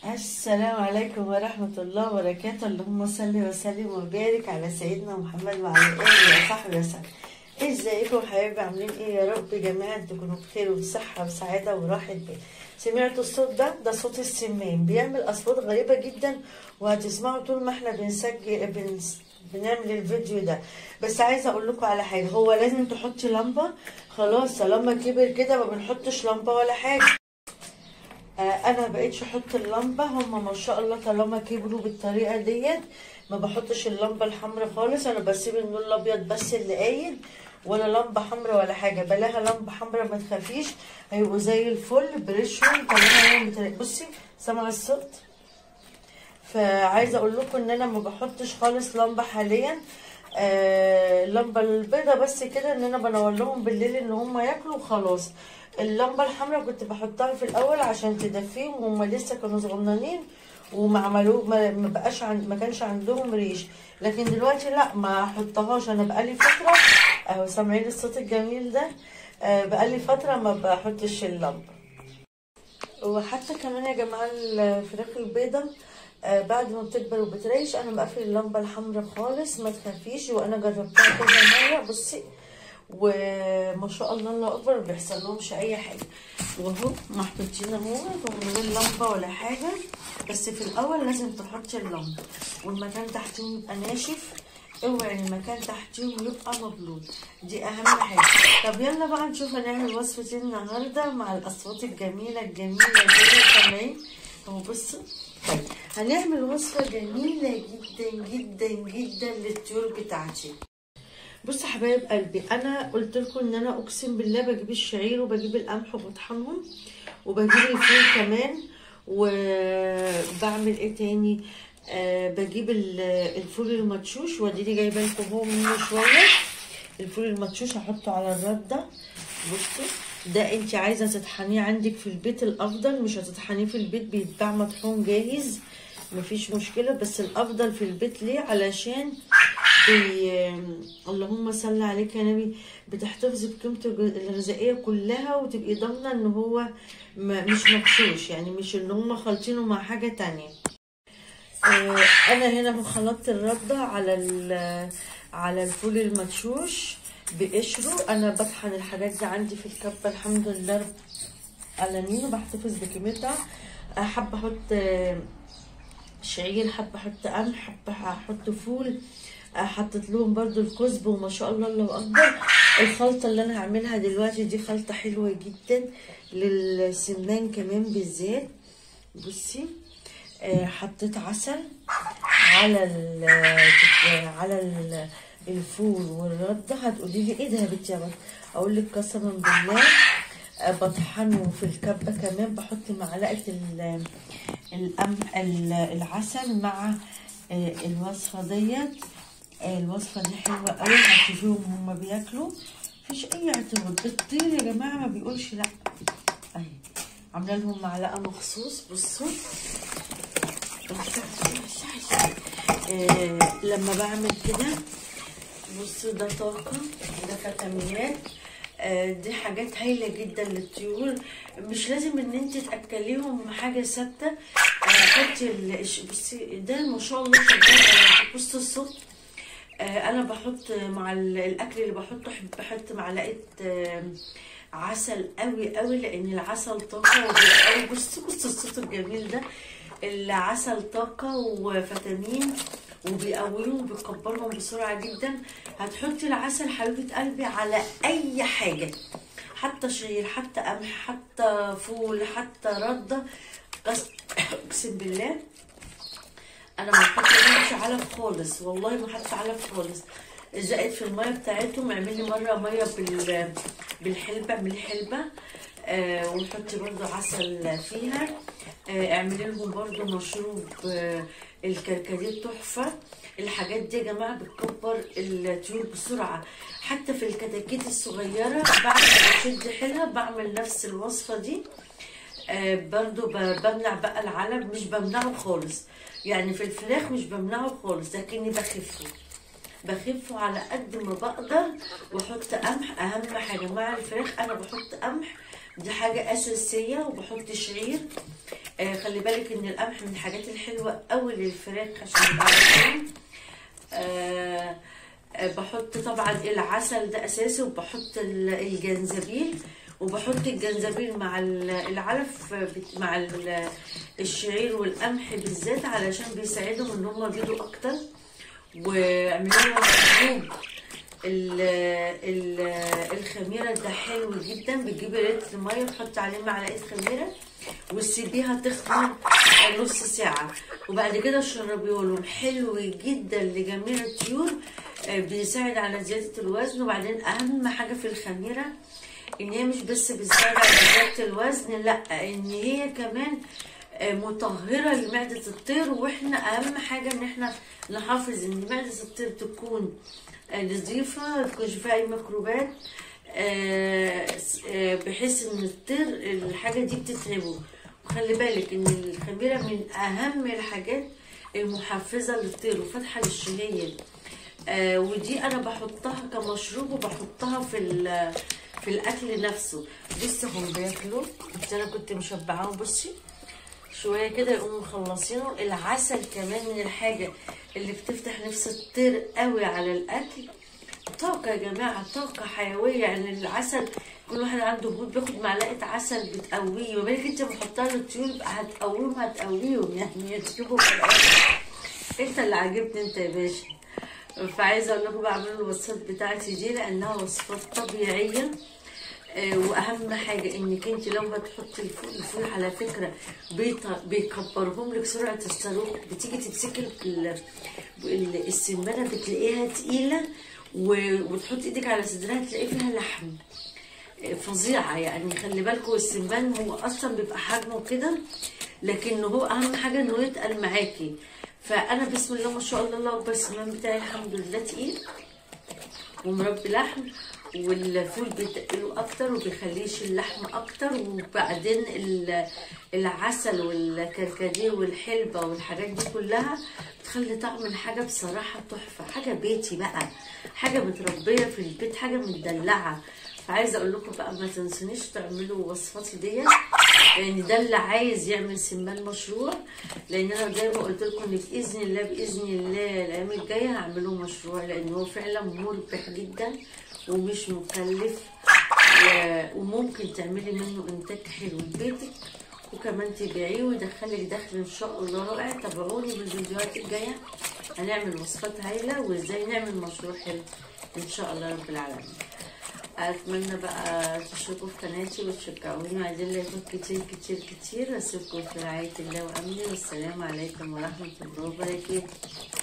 السلام عليكم ورحمة الله وبركاته اللهم صل وسلم وبارك على سيدنا محمد وعلى آله وصحبه وسلم ازيكم حبايبي عاملين ايه يا رب جميعا تكونوا بخير وبصحة وسعادة وراحة بال سمعتوا الصوت ده ده صوت السمان بيعمل اصوات غريبة جدا وهتسمعوا طول ما احنا بنسجل بنس بنعمل الفيديو ده بس عايزه اقول لكم على حاجه هو لازم تحطي لمبه خلاص طالما كبر كده ما بنحطش لمبه ولا حاجه آه، انا بقيتش احط اللمبه هم ما شاء الله طالما كبروا بالطريقه ديت ما بحطش اللمبه الحمراء خالص انا بسيب النور الابيض بس اللي قايد ولا لمبه حمراء ولا حاجه بلاها لمبه حمراء ما تخافيش هيبقوا زي الفل بريشهم طالما هي بتر- بصي سامعه الصوت فعايزه اقول لكم ان انا ما بحطش خالص لمبه حاليا آه اللمبه البيضه بس كده ان انا بنور لهم بالليل ان هم ياكلوا وخلاص اللمبه الحمراء كنت بحطها في الاول عشان تدفيهم وهم لسه كانوا صغننين وما عملوا ما ما بقاش عن ما كانش عندهم ريش لكن دلوقتي لا ما احطهاش انا بقالي فتره اهو سامعين الصوت الجميل ده آه بقالي فتره ما بحطش اللمبه وحتى كمان يا جماعه الفراخ البيضه آه بعد ما بتكبر وبتريش انا بقفل اللمبه الحمراء خالص ما تخافيش وانا جربتها كذا مره بصي وما شاء الله الله اكبر ما بيحصل لهمش اي حاجه وهو محطوطين اهو من غير لمبه ولا حاجه بس في الاول لازم تحطي اللمبه والمكان تحتهم يبقى ناشف اوعي المكان تحتهم يبقى مبلول دي اهم حاجه طب يلا بقى نشوف هنعمل وصفه إيه النهارده مع الاصوات الجميله الجميله دي سامعين اهو بصوا طيب هنعمل وصفه جميله جدا جدا جدا للطيور بتاعتي بصوا يا حبايب قلبي انا قلت لكم ان انا اقسم بالله بجيب الشعير وبجيب القمح وبطحنهم وبجيب الفول كمان وبعمل ايه تاني آه بجيب ال- الفول المدشوش واديني جايبه لكم هو منه شويه الفول المدشوش هحطه على الرده بصوا ده انت عايزه تطحنيه عندك في البيت الافضل مش هتطحنيه في البيت بيتباع مطحون جاهز مفيش مشكله بس الافضل في البيت ليه علشان بي... اللهم صل عليك يا نبي بتحتفظي بقيمته الغذائيه كلها وتبقي ضامنه ان هو م... مش مغشوش يعني مش ان هم خالطينه مع حاجه تانية آه، انا هنا اهو خلطت الرده على ال- على الفول المدشوش بقشره انا بطحن الحاجات دي عندي في الكبه الحمد لله رب العالمين وبحتفظ بقيمتها آه، حابه احط آه، شعير حابه احط قمح حابه احط فول آه، حطيت لهم برضو الكزب وما شاء الله الله اكبر الخلطه اللي انا هعملها دلوقتي دي خلطه حلوه جدا للسمان كمان بالذات بصي آه، حطيت عسل على ال على ال الفول والرده هتقولي لي ايه ده يا بنتي يا بنت اقول لك قسما بالله آه، بطحنه في الكبه كمان بحط معلقه ال- القمح ال- العسل مع آه، الوصفه ديت آه، الوصفه دي حلوه قوي هتشوفيهم هما بياكلوا مفيش اي اعتراض الطير يا جماعه ما بيقولش لا اهي عامله لهم معلقه مخصوص بصوا آه لما بعمل كده بصوا ده طاقة ده فيتامينات آه دي حاجات هايلة جدا للطيور مش لازم ان انت تاكليهم حاجة ثابتة آه حطي ال- الش- بصي ده ما شاء الله شغال بصوا الصوت آه انا بحط مع ال- الاكل اللي بحطه أحب احط معلقه آه، عسل قوي قوي لان العسل طاقه وبيبقى قوي بصوا بصوا الصوت الجميل ده العسل طاقه وفيتامين وبيقويهم وبيكبرهم بسرعه جدا هتحطي العسل حبيبه قلبي على اي حاجه حتى شعير حتى قمح حتى فول حتى رده قس- اقسم بالله انا ما حطيتش علف خالص والله ما حطيت علف خالص زائد في الميه بتاعتهم اعملي مره ميه بال بالحلبه اعملي حلبه آه وحطي برضو عسل فيها آه اعملي لهم برضو مشروب آه الكركديه تحفه الحاجات دي يا جماعه بتكبر الطيور بسرعه حتى في الكتاكيت الصغيره بعد ما بشد حيلها بعمل نفس الوصفه دي آه برضو ب- بمنع بقى العلب مش بمنعه خالص يعني في الفراخ مش بمنعه خالص لكني بخفه بخفه على قد ما بقدر واحط قمح اهم حاجه مع الفراخ انا بحط قمح دي حاجة أساسية وبحط شعير آه خلي بالك إن القمح من الحاجات الحلوة أوي للفراخ عشان يبقى عارفين آه آه، بحط طبعا العسل ده اساسي وبحط ال- الجنزبيل وبحط الجنزبيل مع ال- العلف بت- مع ال- الشعير والقمح بالذات علشان بيساعدهم ان هم يبيضوا اكتر واعملوا لهم حبوب ال- ال- الخميره ده حلو جدا بتجيبي لتر ميه وتحطي عليه معلقه خميره وتسيبيها تخمر نص ساعة وبعد كده تشربيه لهم حلو جدا لجميع الطيور آه، بيساعد على زيادة الوزن وبعدين أهم حاجة في الخميرة إن هي مش بس بتساعد على زيادة الوزن لأ إن هي كمان آه، مطهرة لمعدة الطير واحنا أهم حاجة إن احنا نحافظ إن معدة الطير تكون آه، نظيفة ما يكونش فيها أي ميكروبات آه، آه، بحيث ان الطير الحاجه دي بتتعبه وخلي بالك ان الخميره من اهم الحاجات المحفزه للطير وفاتحه للشهيه آه، ودي انا بحطها كمشروب وبحطها في ال- في الاكل نفسه بصي هم بياكلوا بس انا كنت مشبعاهم بصي شويه كده يقوموا مخلصينه العسل كمان من الحاجه اللي بتفتح نفس الطير قوي على الاكل طاقة يا جماعة طاقة حيوية يعني العسل كل واحد عنده بيوت بياخد معلقة عسل بتقويه وما بالك انت بتحطها للطيور يبقى هتقويهم هتقويهم يعني يتشوفوا في الأكل. انت اللي عاجبني انت يا باشا فعايزة اقول لكم بعمل الوصفات بتاعتي دي لانها وصفات طبيعية آه، واهم حاجه انك انت لو هتحطي الفول الفول على فكره بيط- بيكبرهم لك سرعه الصاروخ بتيجي تمسكي ال- ال- السمانه بتلاقيها تقيله و- وتحطي ايدك على صدرها تلاقي فيها لحم آه، فظيعه يعني خلي بالكم السمان هو اصلا بيبقى حجمه كده لكن هو اهم حاجه انه يتقل معاكي فانا بسم الله ما شاء الله الله اكبر السمان بتاعي الحمد لله تقيل ومربي لحم والفول بيتقله اكتر وبيخليش اللحم اكتر وبعدين ال- العسل والكركديه والحلبة والحاجات دي كلها بتخلي طعم الحاجة بصراحة تحفة حاجة بيتي بقى حاجة متربية في البيت حاجة متدلعة فعايزة اقول لكم بقى ما تنسونيش تعملوا وصفاتي ديت لان ده اللي عايز يعمل سمان مشروع لان انا زي ما قلت لكم ان باذن الله باذن الله الايام الجايه هعمله مشروع لان هو فعلا مربح جدا ومش مكلف و- وممكن تعملي منه انتاج حلو لبيتك وكمان تبيعيه ويدخلك دخل ان شاء الله رائع تابعوني بالفيديوهات الجايه هنعمل وصفات هايله وازاي نعمل مشروع حلو ان شاء الله رب العالمين اتمنى بقى تشتركوا في قناتي وتشجعوني عايزين لايكات كتير كتير كتير اسيبكم في رعايه الله وامنه والسلام عليكم ورحمه الله وبركاته